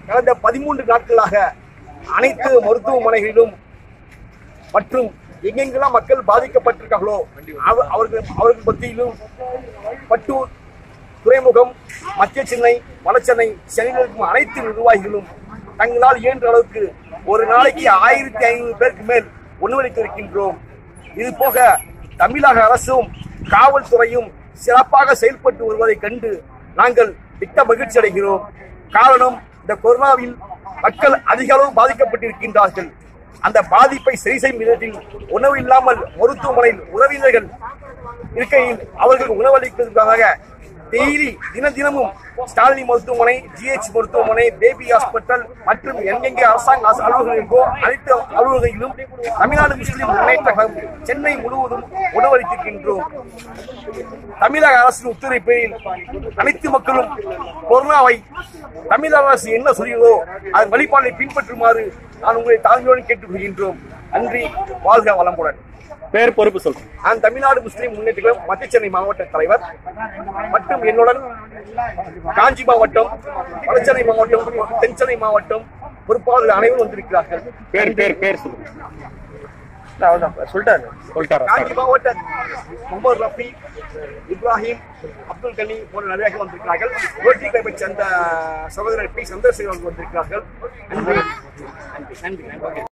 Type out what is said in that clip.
கடந்த பதிமூன்று நாட்களாக அனைத்து மருத்துவமனைகளிலும் மற்றும் எங்கெங்கெல்லாம் மக்கள் பாதிக்கப்பட்டிருக்கார்களோ அவ- அவர்கள் அவர்கள் மத்தியிலும் பட்டூர் துறைமுகம் மத்திய சென்னை வடசென்னை சென்னையில் இருக்கும் அனைத்து நிர்வாகிகளும் தங்களால் இயன்ற அளவுக்கு ஒரு நாளைக்கு ஆயிரத்தி ஐநூறு பேருக்கு மேல் உணவளித்து இருக்கின்றோம் இது போக தமிழக அரசும் காவல்துறையும் சிறப்பாக செயல்பட்டு வருவதை கண்டு நாங்கள் மிக்க மகிழ்ச்சி அடைகிறோம் காரணம் இந்த கொரோனாவில் மக்கள் அதிக அளவு பாதிக்கப்பட்டிருக்கின்றார்கள் அந்த பாதிப்பை சரி செய்யும் விதத்தில் உணவு இல்லாமல் மருத்துவமனையில் உறவினர்கள் இருக்கையில் அவர்கள் உணவளிப்பதற்காக டெய்லி தின தினமும் ஸ்டாலினி மருத்துவமனை ஜிஹெச் மருத்துவமனை பேபி ஹாஸ்பிட்டல் மற்றும் எங்கெங்கே அரசாங்க ஆச- அலுவலகம் இருக்கோ அனைத்து அலுவலகங்களிலும் தமிழ்நாடு முஸ்லிம் முன்னேற்ற கழகம் சென்னை முழுவதும் உணவளித்திருக்கின்றோம் தமிழக அரசின் உத்தரவு பேரில் அனைத்து மக்களும் கொரோனாவை தமிழக அரசு என்ன சொல்கிறதோ அதன் வழிபாட்டை பின்பற்றுமாறு நான் உங்களை தாழ்மையோடு கேட்டுக்கொள்கின்றோம் நன்றி வாழ்க வளமுடன் பேர் பொறுப்பு சொல்றேன் நான் தமிழ்நாடு முஸ்லிம் முன்னேற்ற கழகம் மத்திய சென்னை மாவட்ட தலைவர் மற்றும் என்னுடன் காஞ்சி மாவட்டம் வடசென்னை மாவட்டம் தென்சென்னை மாவட்டம் பொறுப்பாளர்கள் அனைவரும் வந்திருக்கிறார்கள் பேர் பேர் பேர் சொல்லுங்க சொல்லிட்டாரு சொல்லிட்டாரா காஞ்சி மாவட்ட முகமது ரஃபி இப்ராஹிம் அப்துல் கனி போன்ற நிறைய வந்திருக்கிறார்கள் ரோட்டி கைப்பை சேர்ந்த சகோதரர் பி சந்திரசேகர் அவர்கள் வந்திருக்கிறார்கள் நன்றி நன்றி நன்றி